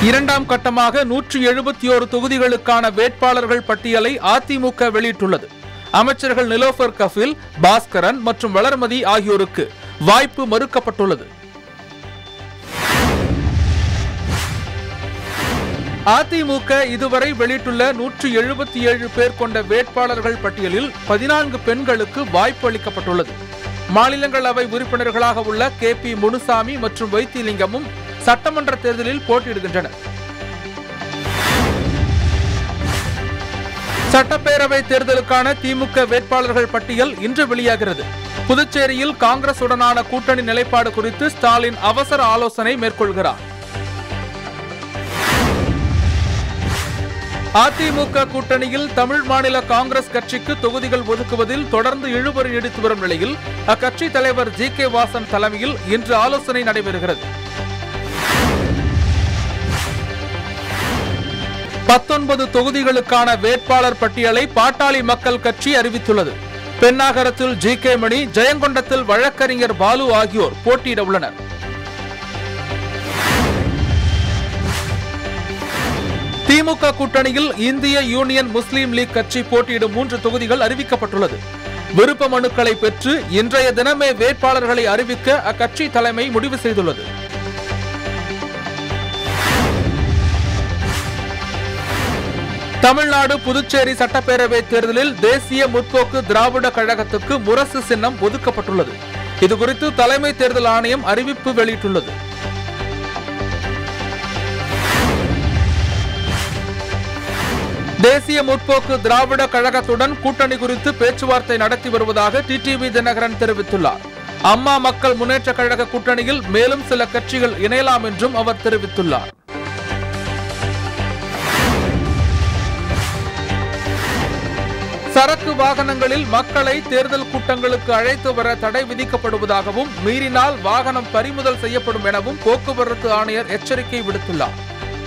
இரண்டாம் கட்டமாக நூற்றி எழுபத்தி ஓரு தொகுதிகளுக்கான வேட்பாளர்கள் பட்டியலை அதிமுக வெளியிட்டுள்ளது அமைச்சர்கள் நிலோஃபர் கஃபில் பாஸ்கரன் மற்றும் வளர்மதி ஆகியோருக்கு வாய்ப்பு மறுக்கப்பட்டுள்ளது அதிமுக இதுவரை வெளியிட்டுள்ள நூற்றி எழுபத்தி ஏழு பேர் கொண்ட வேட்பாளர்கள் பட்டியலில் பதினான்கு பெண்களுக்கு வாய்ப்பு அளிக்கப்பட்டுள்ளது மாநிலங்களவை உறுப்பினர்களாக உள்ள கே பி முனுசாமி மற்றும் வைத்திலிங்கமும் சட்டமன்ற தேர்தலில் போட்டியிடுகின்றனர் சட்டப்பேரவை தேர்தலுக்கான திமுக வேட்பாளர்கள் பட்டியல் இன்று வெளியாகிறது புதுச்சேரியில் காங்கிரஸ் உடனான கூட்டணி நிலைப்பாடு குறித்து ஸ்டாலின் அவசர ஆலோசனை மேற்கொள்கிறார் அதிமுக கூட்டணியில் தமிழ் மாநில காங்கிரஸ் கட்சிக்கு தொகுதிகள் ஒதுக்குவதில் தொடர்ந்து இழுபறி நீடித்து வரும் நிலையில் அக்கட்சி தலைவர் ஜி கே வாசன் தலைமையில் இன்று ஆலோசனை நடைபெறுகிறது பத்தொன்பது தொகுதிகளுக்கான வேட்பாளர் பட்டியலை பாட்டாளி மக்கள் கட்சி அறிவித்துள்ளது பெண்ணாகரத்தில் ஜி கே மணி ஜெயங்கொண்டத்தில் வழக்கறிஞர் பாலு ஆகியோர் போட்டியிட உள்ளனர் திமுக கூட்டணியில் இந்திய யூனியன் முஸ்லீம் லீக் கட்சி போட்டியிடும் மூன்று தொகுதிகள் அறிவிக்கப்பட்டுள்ளது விருப்ப மனுக்களை பெற்று இன்றைய தினமே வேட்பாளர்களை அறிவிக்க அக்கட்சி தலைமை முடிவு செய்துள்ளது தமிழ்நாடு புதுச்சேரி சட்டப்பேரவை தேர்தலில் தேசிய முற்போக்கு திராவிட கழகத்துக்கு முரசு சின்னம் ஒதுக்கப்பட்டுள்ளது இதுகுறித்து தலைமை தேர்தல் ஆணையம் அறிவிப்பு வெளியிட்டுள்ளது தேசிய முற்போக்கு திராவிட கழகத்துடன் கூட்டணி குறித்து பேச்சுவார்த்தை நடத்தி வருவதாக டிடிவி தினகரன் தெரிவித்துள்ளார் அம்மா மக்கள் முன்னேற்ற கழக கூட்டணியில் மேலும் சில கட்சிகள் இணையலாம் என்றும் அவர் தெரிவித்துள்ளார் சரக்கு வாகனங்களில் மக்களை தேர்தல் கூட்டங்களுக்கு அழைத்து வர தடை விதிக்கப்படுவதாகவும் மீறினால் வாகனம் பறிமுதல் செய்யப்படும் எனவும் போக்குவரத்து ஆணையர் எச்சரிக்கை விடுத்துள்ளார்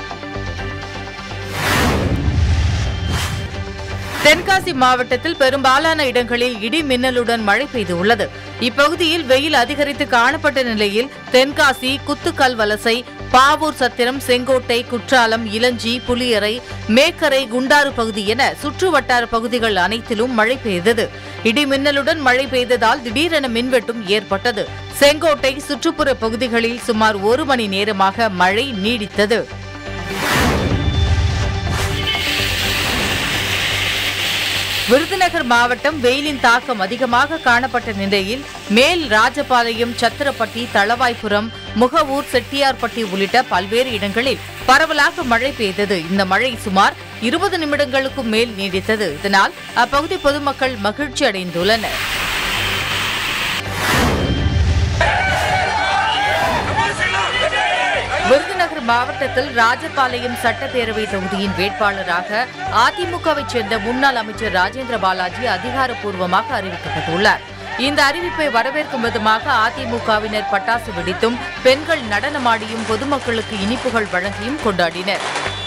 தென்காசி மாவட்டத்தில் பெரும்பாலான இடங்களில் இடி மின்னலுடன் மழை பெய்துள்ளது இப்பகுதியில் வெயில் அதிகரித்து காணப்பட்ட நிலையில் தென்காசி குத்துக்கல் வலசை பாவூர் சத்திரம் செங்கோட்டை குற்றாலம் இளஞ்சி புலியரை மேக்கரை குண்டாறு பகுதி என சுற்று வட்டார பகுதிகள் அனைத்திலும் மழை பெய்தது இடி மின்னலுடன் மழை பெய்ததால் திடீரென மின்வெட்டும் ஏற்பட்டது செங்கோட்டை சுற்றுப்புற பகுதிகளில் சுமார் ஒரு மணி நேரமாக மழை நீடித்தது விருதுநகர் மாவட்டம் வெயிலின் தாக்கம் அதிகமாக காணப்பட்ட நிலையில் மேல் ராஜபாளையம் சத்திரப்பட்டி தளவாய்புரம் முகவூர் செட்டியார்பட்டி உள்ளிட்ட பல்வேறு இடங்களில் பரவலாக மழை பெய்தது இந்த மழை சுமார் இருபது நிமிடங்களுக்கும் மேல் நீடித்தது இதனால் அப்பகுதி பொதுமக்கள் மகிழ்ச்சி அடைந்துள்ளனர் விருதுநகர் மாவட்டத்தில் ராஜபாளையம் சட்டப்பேரவை தொகுதியின் வேட்பாளராக அதிமுகவைச் சேர்ந்த முன்னாள் அமைச்சர் ராஜேந்திர பாலாஜி அதிகாரப்பூர்வமாக அறிவிக்கப்பட்டுள்ளார் இந்த அறிவிப்பை வரவேற்கும் விதமாக அதிமுகவினர் பட்டாசு வெடித்தும் பெண்கள் நடனமாடியும் பொதுமக்களுக்கு இனிப்புகள் வழங்கியும் கொண்டாடினர்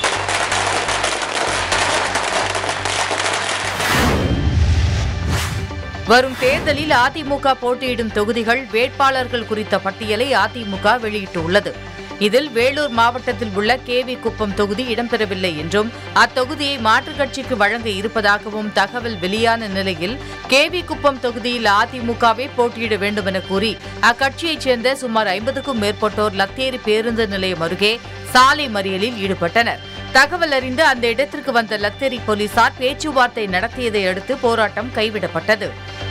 வரும் தேர்தலில் அதிமுக போட்டியிடும் தொகுதிகள் வேட்பாளர்கள் குறித்த பட்டியலை அதிமுக வெளியிட்டுள்ளது இதில் வேலூர் மாவட்டத்தில் உள்ள கேவி குப்பம் தொகுதி இடம்பெறவில்லை என்றும் அத்தொகுதியை மாற்றுக் கட்சிக்கு வழங்க இருப்பதாகவும் தகவல் வெளியான நிலையில் கேவி குப்பம் தொகுதியில் அதிமுகவே போட்டியிட வேண்டும் என கூறி அக்கட்சியைச் சேர்ந்த சுமார் ஐம்பதுக்கும் மேற்பட்டோர் லத்தேரி பேருந்து நிலையம் அருகே சாலை மறியலில் ஈடுபட்டனர் தகவல் அறிந்து அந்த இடத்திற்கு வந்த லத்தேரி போலீசார் பேச்சுவார்த்தை நடத்தியதை அடுத்து போராட்டம் கைவிடப்பட்டது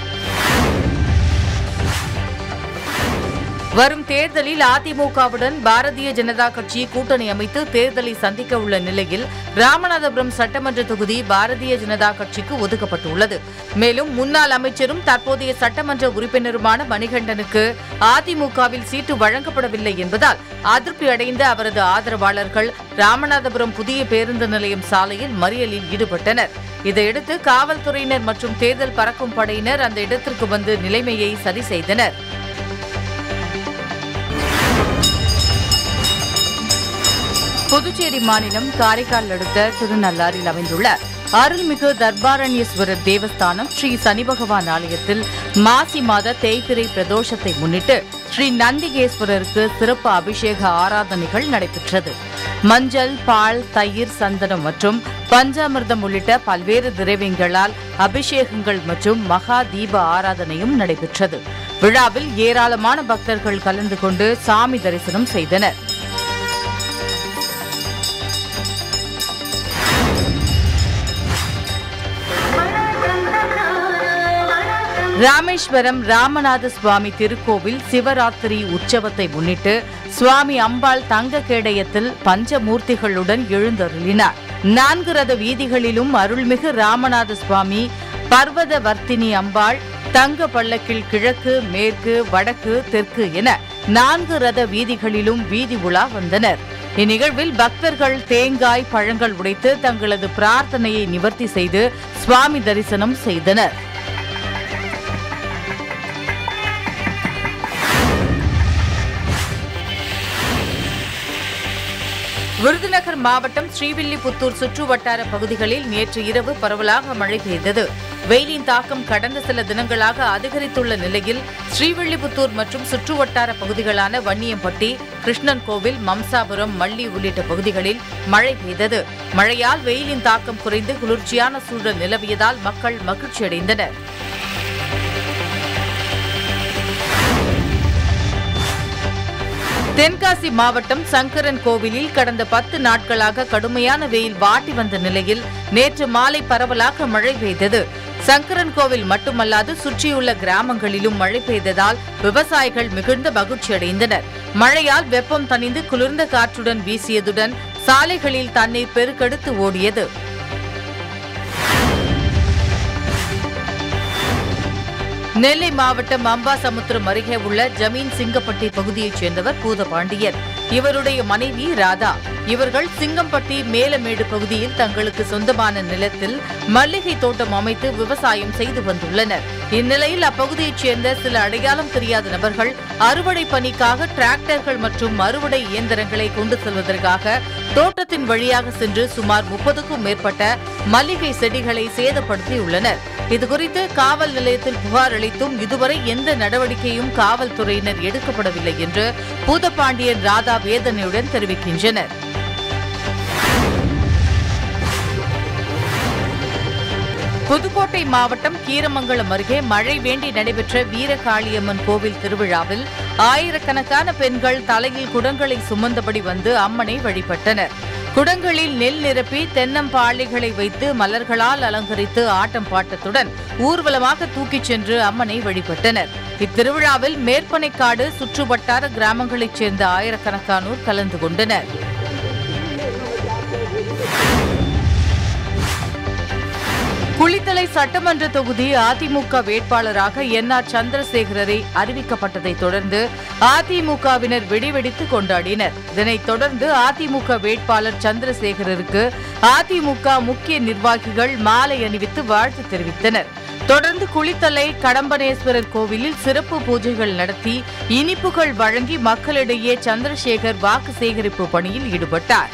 வரும் தேர்தலில் அதிமுகவுடன் பாரதிய ஜனதா கட்சி கூட்டணி அமைத்து தேர்தலை சந்திக்க உள்ள நிலையில் ராமநாதபுரம் சட்டமன்ற தொகுதி பாரதிய ஜனதா கட்சிக்கு ஒதுக்கப்பட்டுள்ளது மேலும் முன்னாள் அமைச்சரும் தற்போதைய சட்டமன்ற உறுப்பினருமான மணிகண்டனுக்கு அதிமுகவில் சீட்டு வழங்கப்படவில்லை என்பதால் அதிருப்தி அடைந்த அவரது ஆதரவாளர்கள் ராமநாதபுரம் புதிய பேருந்து நிலையம் சாலையில் மறியலில் ஈடுபட்டனர் இதையடுத்து காவல்துறையினர் மற்றும் தேர்தல் பறக்கும் படையினர் அந்த இடத்திற்கு வந்து நிலைமையை சரி செய்தனர் புதுச்சேரி மாநிலம் காரைக்கால் அடுத்த திருநள்ளாறில் அமைந்துள்ள அருள்மிகு தர்பாரண்யேஸ்வரர் தேவஸ்தானம் ஸ்ரீ சனி பகவான் ஆலயத்தில் மாசி மாத தேய்பிறை பிரதோஷத்தை முன்னிட்டு ஸ்ரீ நந்திகேஸ்வரருக்கு சிறப்பு அபிஷேக ஆராதனைகள் நடைபெற்றது மஞ்சள் பால் தயிர் சந்தனம் மற்றும் பஞ்சாமிர்தம் உள்ளிட்ட பல்வேறு திரவியங்களால் அபிஷேகங்கள் மற்றும் மகா தீப ஆராதனையும் நடைபெற்றது விழாவில் ஏராளமான பக்தர்கள் கலந்து கொண்டு சாமி தரிசனம் செய்தனர் ராமேஸ்வரம் ராமநாத சுவாமி திருக்கோவில் சிவராத்திரி உற்சவத்தை முன்னிட்டு சுவாமி அம்பாள் தங்க கேடயத்தில் பஞ்சமூர்த்திகளுடன் எழுந்தருளினார் நான்கு ரத வீதிகளிலும் அருள்மிகு ராமநாத சுவாமி பர்வத வர்த்தினி அம்பாள் தங்க பல்லக்கில் கிழக்கு மேற்கு வடக்கு தெற்கு என நான்கு ரத வீதிகளிலும் வீதி உலா வந்தனர் இந்நிகழ்வில் பக்தர்கள் தேங்காய் பழங்கள் உடைத்து தங்களது பிரார்த்தனையை நிவர்த்தி செய்து சுவாமி தரிசனம் செய்தனர் விருதுநகர் மாவட்டம் ஸ்ரீவில்லிபுத்தூர் சுற்று வட்டார பகுதிகளில் நேற்று இரவு பரவலாக மழை பெய்தது வெயிலின் தாக்கம் கடந்த சில தினங்களாக அதிகரித்துள்ள நிலையில் ஸ்ரீவில்லிபுத்தூர் மற்றும் சுற்று வட்டார பகுதிகளான வன்னியம்பட்டி கிருஷ்ணன் கோவில் மம்சாபுரம் மல்லி உள்ளிட்ட பகுதிகளில் மழை பெய்தது மழையால் வெயிலின் தாக்கம் குறைந்து குளிர்ச்சியான சூழல் நிலவியதால் மக்கள் மகிழ்ச்சியடைந்தனர் தென்காசி மாவட்டம் சங்கரன் கோவிலில் கடந்த பத்து நாட்களாக கடுமையான வெயில் வாட்டி வந்த நிலையில் நேற்று மாலை பரவலாக மழை பெய்தது சங்கரன் கோவில் மட்டுமல்லாது சுற்றியுள்ள கிராமங்களிலும் மழை பெய்ததால் விவசாயிகள் மிகுந்த மகிழ்ச்சியடைந்தனர் மழையால் வெப்பம் தணிந்து குளிர்ந்த காற்றுடன் வீசியதுடன் சாலைகளில் தண்ணீர் பெருக்கெடுத்து ஓடியது நெல்லை மாவட்டம் அம்பாசமுத்திரம் அருகே உள்ள ஜமீன் சிங்கப்பட்டி பகுதியைச் சேர்ந்தவர் பூதபாண்டியன் இவருடைய மனைவி ராதா இவர்கள் சிங்கம்பட்டி மேலமேடு பகுதியில் தங்களுக்கு சொந்தமான நிலத்தில் மல்லிகை தோட்டம் அமைத்து விவசாயம் செய்து வந்துள்ளனர் இந்நிலையில் அப்பகுதியைச் சேர்ந்த சில அடையாளம் தெரியாத நபர்கள் அறுவடை பணிக்காக டிராக்டர்கள் மற்றும் அறுவடை இயந்திரங்களை கொண்டு செல்வதற்காக தோட்டத்தின் வழியாக சென்று சுமார் முப்பதுக்கும் மேற்பட்ட மல்லிகை செடிகளை சேதப்படுத்தியுள்ளனர் இதுகுறித்து காவல் நிலையத்தில் புகார் அளித்தும் இதுவரை எந்த நடவடிக்கையும் காவல்துறையினர் எடுக்கப்படவில்லை என்று பூதப்பாண்டியன் ராதா வேதனையுடன் தெரிவிக்கின்றனர் புதுக்கோட்டை மாவட்டம் கீரமங்கலம் அருகே மழை வேண்டி நடைபெற்ற வீரகாளியம்மன் கோவில் திருவிழாவில் ஆயிரக்கணக்கான பெண்கள் தலையில் குடங்களை சுமந்தபடி வந்து அம்மனை வழிபட்டனர் குடங்களில் நெல் நிரப்பி தென்னம்பாளிகளை வைத்து மலர்களால் அலங்கரித்து ஆட்டம் பாட்டத்துடன் ஊர்வலமாக தூக்கிச் சென்று அம்மனை வழிபட்டனர் இத்திருவிழாவில் மேற்பனைக்காடு சுற்றுவட்டார கிராமங்களைச் சேர்ந்த ஆயிரக்கணக்கானோர் கலந்து கொண்டனர் குளித்தலை சட்டமன்ற தொகுதி அதிமுக வேட்பாளராக என் ஆர் சந்திரசேகரரை அறிவிக்கப்பட்டதை தொடர்ந்து அதிமுகவினர் வெடிவெடித்து கொண்டாடினர் இதனைத் தொடர்ந்து அதிமுக வேட்பாளர் சந்திரசேகரருக்கு அதிமுக முக்கிய நிர்வாகிகள் மாலை அணிவித்து வாழ்த்து தெரிவித்தனர் தொடர்ந்து குளித்தலை கடம்பனேஸ்வரர் கோவிலில் சிறப்பு பூஜைகள் நடத்தி இனிப்புகள் வழங்கி மக்களிடையே சந்திரசேகர் வாக்கு சேகரிப்பு பணியில் ஈடுபட்டார்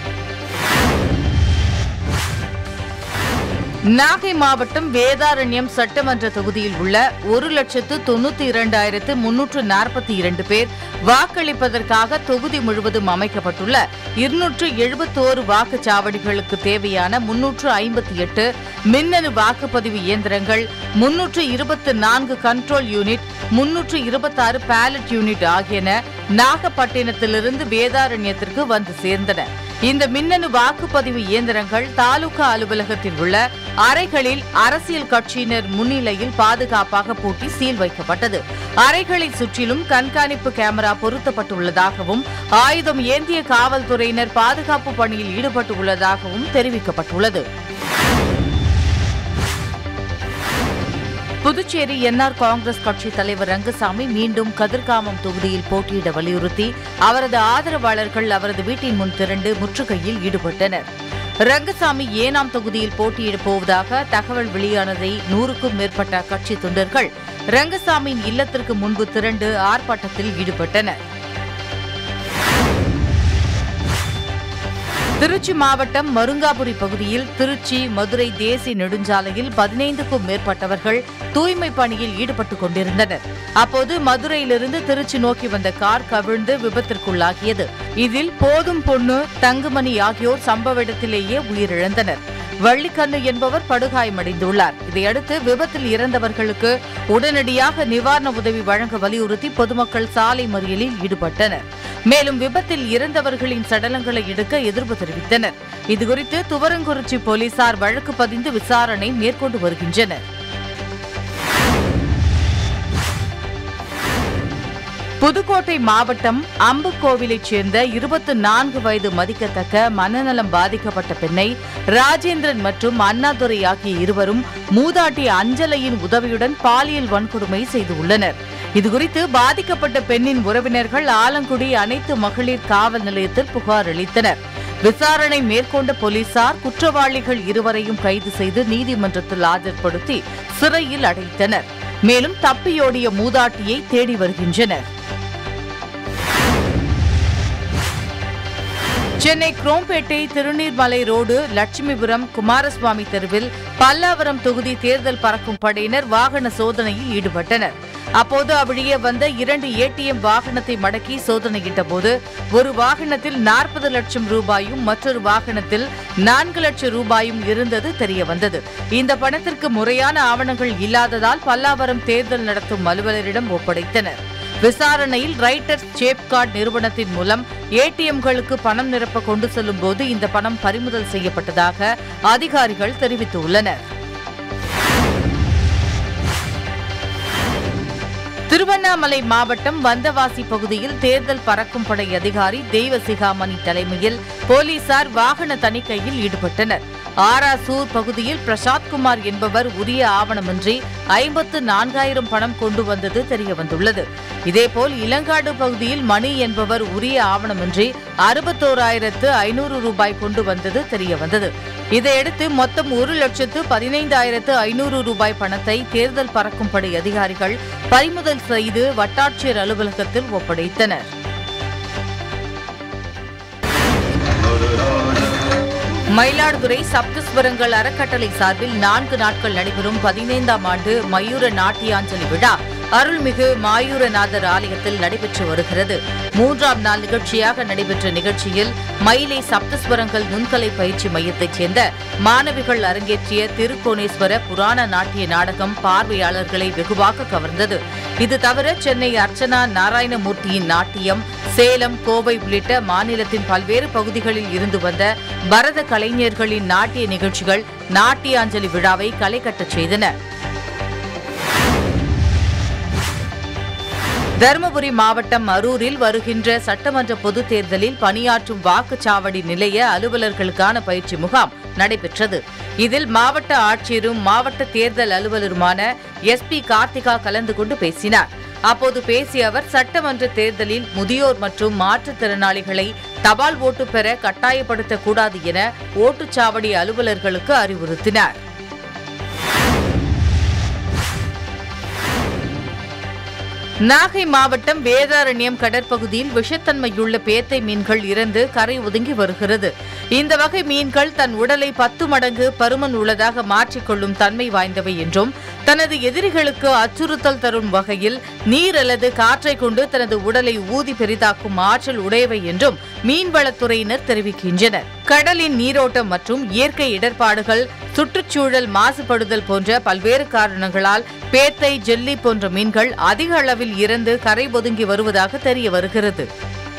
நாகை மாவட்டம் வேதாரண்யம் சட்டமன்ற தொகுதியில் உள்ள ஒரு லட்சத்து தொண்ணூத்தி இரண்டாயிரத்து முன்னூற்று நாற்பத்தி இரண்டு பேர் வாக்களிப்பதற்காக தொகுதி முழுவதும் அமைக்கப்பட்டுள்ள இருநூற்று எழுபத்தோரு வாக்குச்சாவடிகளுக்கு தேவையான முன்னூற்று ஐம்பத்தி எட்டு மின்னணு வாக்குப்பதிவு இயந்திரங்கள் முன்னூற்று இருபத்து நான்கு கண்ட்ரோல் யூனிட் முன்னூற்று இருபத்தாறு பேலட் யூனிட் ஆகியன நாகப்பட்டினத்திலிருந்து வேதாரண்யத்திற்கு வந்து சேர்ந்தன இந்த மின்னணு வாக்குப்பதிவு இயந்திரங்கள் தாலுகா அலுவலகத்தில் உள்ள அறைகளில் அரசியல் கட்சியினர் முன்னிலையில் பாதுகாப்பாக பூட்டி சீல் வைக்கப்பட்டது அறைகளை சுற்றிலும் கண்காணிப்பு கேமரா பொருத்தப்பட்டுள்ளதாகவும் ஆயுதம் ஏந்திய காவல்துறையினர் பாதுகாப்பு பணியில் ஈடுபட்டுள்ளதாகவும் தெரிவிக்கப்பட்டுள்ளது புதுச்சேரி என்ஆர் காங்கிரஸ் கட்சி தலைவர் ரங்கசாமி மீண்டும் கதிர்காமம் தொகுதியில் போட்டியிட வலியுறுத்தி அவரது ஆதரவாளர்கள் அவரது வீட்டின் முன் திரண்டு முற்றுகையில் ஈடுபட்டனர் ரங்கசாமி ஏனாம் தொகுதியில் போட்டியிடப் போவதாக தகவல் வெளியானதை நூறுக்கும் மேற்பட்ட கட்சி தொண்டர்கள் ரங்கசாமியின் இல்லத்திற்கு முன்பு திரண்டு ஆர்ப்பாட்டத்தில் ஈடுபட்டனர் திருச்சி மாவட்டம் மருங்காபுரி பகுதியில் திருச்சி மதுரை தேசிய நெடுஞ்சாலையில் பதினைந்துக்கும் மேற்பட்டவர்கள் தூய்மை பணியில் ஈடுபட்டுக் கொண்டிருந்தனர் அப்போது மதுரையிலிருந்து திருச்சி நோக்கி வந்த கார் கவிழ்ந்து விபத்திற்குள்ளாகியது இதில் போதும் பொண்ணு தங்குமணி ஆகியோர் சம்பவ இடத்திலேயே உயிரிழந்தனர் வள்ளிக்கண்ணு என்பவர் படுகாயமடைந்துள்ளார் இதையடுத்து விபத்தில் இறந்தவர்களுக்கு உடனடியாக நிவாரண உதவி வழங்க வலியுறுத்தி பொதுமக்கள் சாலை மறியலில் ஈடுபட்டனர் மேலும் விபத்தில் இறந்தவர்களின் சடலங்களை எடுக்க எதிர்ப்பு தெரிவித்தனர் இதுகுறித்து துவரங்குறிச்சி போலீசார் வழக்கு பதிந்து விசாரணை மேற்கொண்டு வருகின்றனர் புதுக்கோட்டை மாவட்டம் அம்புக்கோவிலைச் சேர்ந்த இருபத்தி நான்கு வயது மதிக்கத்தக்க மனநலம் பாதிக்கப்பட்ட பெண்ணை ராஜேந்திரன் மற்றும் அண்ணாதுரை ஆகிய இருவரும் மூதாட்டி அஞ்சலையின் உதவியுடன் பாலியல் வன்கொடுமை செய்துள்ளனர் இதுகுறித்து பாதிக்கப்பட்ட பெண்ணின் உறவினர்கள் ஆலங்குடி அனைத்து மகளிர் காவல் நிலையத்தில் புகார் அளித்தனர் விசாரணை மேற்கொண்ட போலீசார் குற்றவாளிகள் இருவரையும் கைது செய்து நீதிமன்றத்தில் ஆஜர்படுத்தி சிறையில் அடைத்தனர் மேலும் தப்பியோடிய மூதாட்டியை தேடி வருகின்றனர் சென்னை குரோம்பேட்டை திருநீர்மலை ரோடு லட்சுமிபுரம் குமாரசுவாமி தெருவில் பல்லாவரம் தொகுதி தேர்தல் பறக்கும் படையினர் வாகன சோதனையில் ஈடுபட்டனர் அப்போது அவ்வழியே வந்த இரண்டு ஏடிஎம் வாகனத்தை மடக்கி சோதனையிட்ட போது ஒரு வாகனத்தில் நாற்பது லட்சம் ரூபாயும் மற்றொரு வாகனத்தில் நான்கு லட்சம் ரூபாயும் இருந்தது தெரியவந்தது இந்த பணத்திற்கு முறையான ஆவணங்கள் இல்லாததால் பல்லாவரம் தேர்தல் நடத்தும் அலுவலரிடம் ஒப்படைத்தனர் விசாரணையில் ரைட்டர்ஸ் சேப் கார்டு நிறுவனத்தின் மூலம் ஏடிஎம்களுக்கு பணம் நிரப்ப கொண்டு செல்லும் போது இந்த பணம் பறிமுதல் செய்யப்பட்டதாக அதிகாரிகள் தெரிவித்துள்ளனர் திருவண்ணாமலை மாவட்டம் வந்தவாசி பகுதியில் தேர்தல் பறக்கும் படை அதிகாரி தெய்வ சிகாமணி தலைமையில் போலீசார் வாகன தணிக்கையில் ஈடுபட்டனர் ஆராசூர் பகுதியில் பிரசாத்குமார் என்பவர் உரிய ஆவணமின்றி ஐம்பத்து நான்காயிரம் பணம் கொண்டு வந்தது தெரியவந்துள்ளது இதேபோல் இளங்காடு பகுதியில் மணி என்பவர் உரிய ஆவணமின்றி அறுபத்தோராயிரத்து ஐநூறு ரூபாய் கொண்டு வந்தது தெரியவந்தது இதையடுத்து மொத்தம் ஒரு லட்சத்து பதினைந்தாயிரத்து ஐநூறு ரூபாய் பணத்தை தேர்தல் பறக்கும் படை அதிகாரிகள் பறிமுதல் செய்து வட்டாட்சியர் அலுவலகத்தில் ஒப்படைத்தனர் மயிலாடுதுறை சப்தஸ்வரங்கள் அறக்கட்டளை சார்பில் நான்கு நாட்கள் நடைபெறும் பதினைந்தாம் ஆண்டு மயூர நாட்டியாஞ்சலி விழா அருள்மிகு மாயூரநாதர் ஆலயத்தில் நடைபெற்று வருகிறது மூன்றாம் நாள் நிகழ்ச்சியாக நடைபெற்ற நிகழ்ச்சியில் மயிலை சப்தஸ்வரங்கள் நுண்கலை பயிற்சி மையத்தைச் சேர்ந்த மாணவிகள் அரங்கேற்றிய திருக்கோணேஸ்வர புராண நாட்டிய நாடகம் பார்வையாளர்களை வெகுவாக கவர்ந்தது இது தவிர சென்னை அர்ச்சனா நாராயணமூர்த்தியின் நாட்டியம் சேலம் கோவை உள்ளிட்ட மாநிலத்தின் பல்வேறு பகுதிகளில் இருந்து வந்த பரத கலைஞர்களின் நாட்டிய நிகழ்ச்சிகள் நாட்டியாஞ்சலி விழாவை களை கட்டச் செய்தன தருமபுரி மாவட்டம் அரூரில் வருகின்ற சட்டமன்ற பொதுத் தேர்தலில் பணியாற்றும் வாக்குச்சாவடி நிலைய அலுவலர்களுக்கான பயிற்சி முகாம் நடைபெற்றது இதில் மாவட்ட ஆட்சியரும் மாவட்ட தேர்தல் அலுவலருமான எஸ் பி கார்த்திகா கலந்து கொண்டு பேசினார் அப்போது பேசிய அவர் சட்டமன்ற தேர்தலில் முதியோர் மற்றும் மாற்றுத்திறனாளிகளை தபால் ஓட்டு பெற கட்டாயப்படுத்தக்கூடாது என ஓட்டுச்சாவடி அலுவலர்களுக்கு அறிவுறுத்தினார் நாகை மாவட்டம் வேதாரண்யம் கடற்பகுதியில் விஷத்தன்மையுள்ள பேத்தை மீன்கள் இறந்து கரை ஒதுங்கி வருகிறது இந்த வகை மீன்கள் தன் உடலை பத்து மடங்கு பருமன் உள்ளதாக மாற்றிக்கொள்ளும் தன்மை வாய்ந்தவை என்றும் தனது எதிரிகளுக்கு அச்சுறுத்தல் தரும் வகையில் நீர் அல்லது காற்றை கொண்டு தனது உடலை ஊதி பெரிதாக்கும் ஆற்றல் உடையவை என்றும் மீன்வளத்துறையினர் தெரிவிக்கின்றனர் கடலின் நீரோட்டம் மற்றும் இயற்கை இடர்பாடுகள் சுற்றுச்சூழல் மாசுபடுதல் போன்ற பல்வேறு காரணங்களால் பேத்தை ஜெல்லி போன்ற மீன்கள் அதிக அளவில் இறந்து கரை ஒதுங்கி வருவதாக தெரிய வருகிறது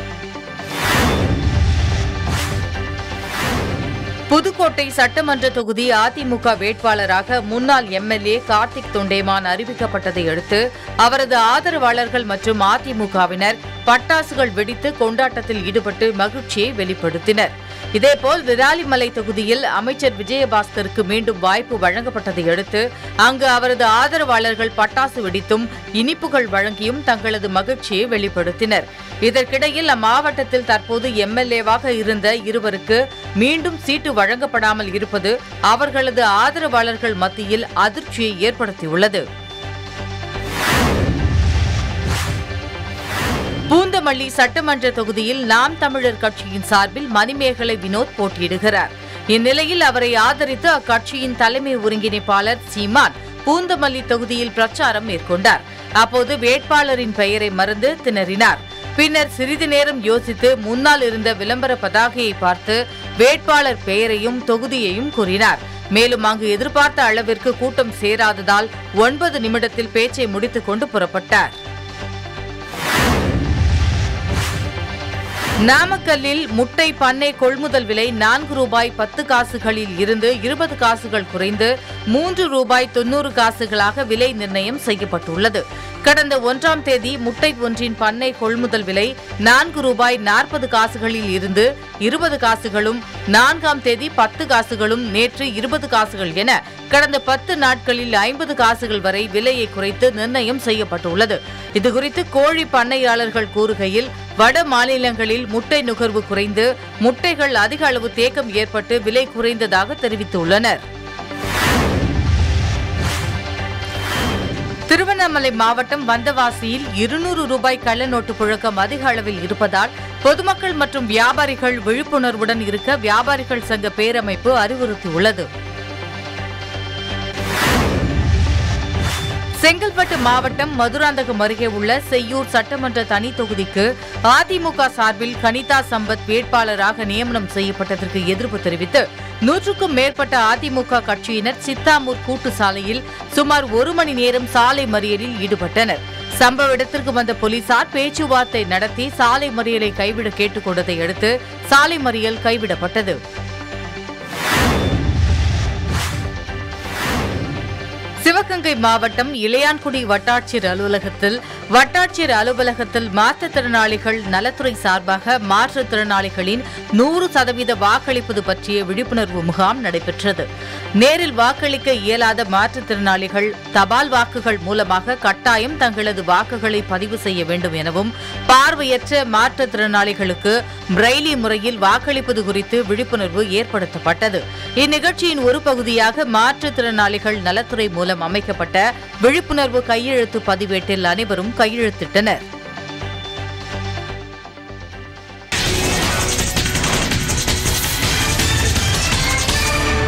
புதுக்கோட்டை சட்டமன்ற தொகுதி அதிமுக வேட்பாளராக முன்னாள் எம்எல்ஏ கார்த்திக் தொண்டேமான் அறிவிக்கப்பட்டதை அடுத்து அவரது ஆதரவாளர்கள் மற்றும் அதிமுகவினர் பட்டாசுகள் வெடித்து கொண்டாட்டத்தில் ஈடுபட்டு மகிழ்ச்சியை வெளிப்படுத்தினர் இதேபோல் விராலிமலை தொகுதியில் அமைச்சர் விஜயபாஸ்கருக்கு மீண்டும் வாய்ப்பு வழங்கப்பட்டதை அடுத்து அங்கு அவரது ஆதரவாளர்கள் பட்டாசு வெடித்தும் இனிப்புகள் வழங்கியும் தங்களது மகிழ்ச்சியை வெளிப்படுத்தினர் இதற்கிடையில் அம்மாவட்டத்தில் தற்போது எம்எல்ஏவாக இருந்த இருவருக்கு மீண்டும் சீட்டு வழங்கப்படாமல் இருப்பது அவர்களது ஆதரவாளர்கள் மத்தியில் அதிர்ச்சியை ஏற்படுத்தியுள்ளது பூந்தமல்லி சட்டமன்ற தொகுதியில் நாம் தமிழர் கட்சியின் சார்பில் மணிமேகலை வினோத் போட்டியிடுகிறார் இந்நிலையில் அவரை ஆதரித்து அக்கட்சியின் தலைமை ஒருங்கிணைப்பாளர் சீமான் பூந்தமல்லி தொகுதியில் பிரச்சாரம் மேற்கொண்டார் அப்போது வேட்பாளரின் பெயரை மறந்து திணறினார் பின்னர் சிறிது நேரம் யோசித்து முன்னால் இருந்த விளம்பர பதாகையை பார்த்து வேட்பாளர் பெயரையும் தொகுதியையும் கூறினார் மேலும் அங்கு எதிர்பார்த்த அளவிற்கு கூட்டம் சேராததால் ஒன்பது நிமிடத்தில் பேச்சை முடித்துக் கொண்டு புறப்பட்டார் நாமக்கல்லில் முட்டை பண்ணை கொள்முதல் விலை நான்கு ரூபாய் பத்து காசுகளில் இருந்து இருபது காசுகள் குறைந்து மூன்று ரூபாய் தொன்னூறு காசுகளாக விலை நிர்ணயம் செய்யப்பட்டுள்ளது கடந்த ஒன்றாம் தேதி முட்டை ஒன்றின் பண்ணை கொள்முதல் விலை நான்கு ரூபாய் நாற்பது காசுகளில் இருந்து இருபது காசுகளும் நான்காம் தேதி பத்து காசுகளும் நேற்று இருபது காசுகள் என கடந்த பத்து நாட்களில் ஐம்பது காசுகள் வரை விலையை குறைத்து நிர்ணயம் செய்யப்பட்டுள்ளது இதுகுறித்து கோழி பண்ணையாளர்கள் கூறுகையில் வட மாநிலங்களில் முட்டை நுகர்வு குறைந்து முட்டைகள் அதிக அளவு தேக்கம் ஏற்பட்டு விலை குறைந்ததாக தெரிவித்துள்ளனர் திருவண்ணாமலை மாவட்டம் வந்தவாசியில் இருநூறு ரூபாய் கள்ள நோட்டு புழக்கம் அதிக அளவில் இருப்பதால் பொதுமக்கள் மற்றும் வியாபாரிகள் விழிப்புணர்வுடன் இருக்க வியாபாரிகள் சங்க பேரமைப்பு அறிவுறுத்தியுள்ளது செங்கல்பட்டு மாவட்டம் மதுராந்தகம் அருகே உள்ள செய்யூர் சட்டமன்ற தனி தொகுதிக்கு அதிமுக சார்பில் கனிதா சம்பத் வேட்பாளராக நியமனம் செய்யப்பட்டதற்கு எதிர்ப்பு தெரிவித்து நூற்றுக்கும் மேற்பட்ட அதிமுக கட்சியினர் சித்தாமூர் கூட்டு சாலையில் சுமார் ஒரு மணி நேரம் சாலை மறியலில் ஈடுபட்டனர் சம்பவ இடத்திற்கு வந்த போலீசார் பேச்சுவார்த்தை நடத்தி சாலை மறியலை கைவிட கேட்டுக் கொண்டதை அடுத்து சாலை மறியல் கைவிடப்பட்டது சிவகங்கை மாவட்டம் இளையான்குடி வட்டாட்சியர் அலுவலகத்தில் வட்டாட்சியர் அலுவலகத்தில் மாற்றுத்திறனாளிகள் நலத்துறை சார்பாக மாற்றுத்திறனாளிகளின் நூறு சதவீத வாக்களிப்பது பற்றிய விழிப்புணர்வு முகாம் நடைபெற்றது நேரில் வாக்களிக்க இயலாத மாற்றுத்திறனாளிகள் தபால் வாக்குகள் மூலமாக கட்டாயம் தங்களது வாக்குகளை பதிவு செய்ய வேண்டும் எனவும் பார்வையற்ற மாற்றுத்திறனாளிகளுக்கு பிரெய்லி முறையில் வாக்களிப்பது குறித்து விழிப்புணர்வு ஏற்படுத்தப்பட்டது இந்நிகழ்ச்சியின் ஒரு பகுதியாக மாற்றுத்திறனாளிகள் நலத்துறை மூலம் அமைக்கப்பட்ட விழிப்புணர்வு கையெழுத்து பதிவேட்டில் அனைவரும் கையெழுத்திட்டனர்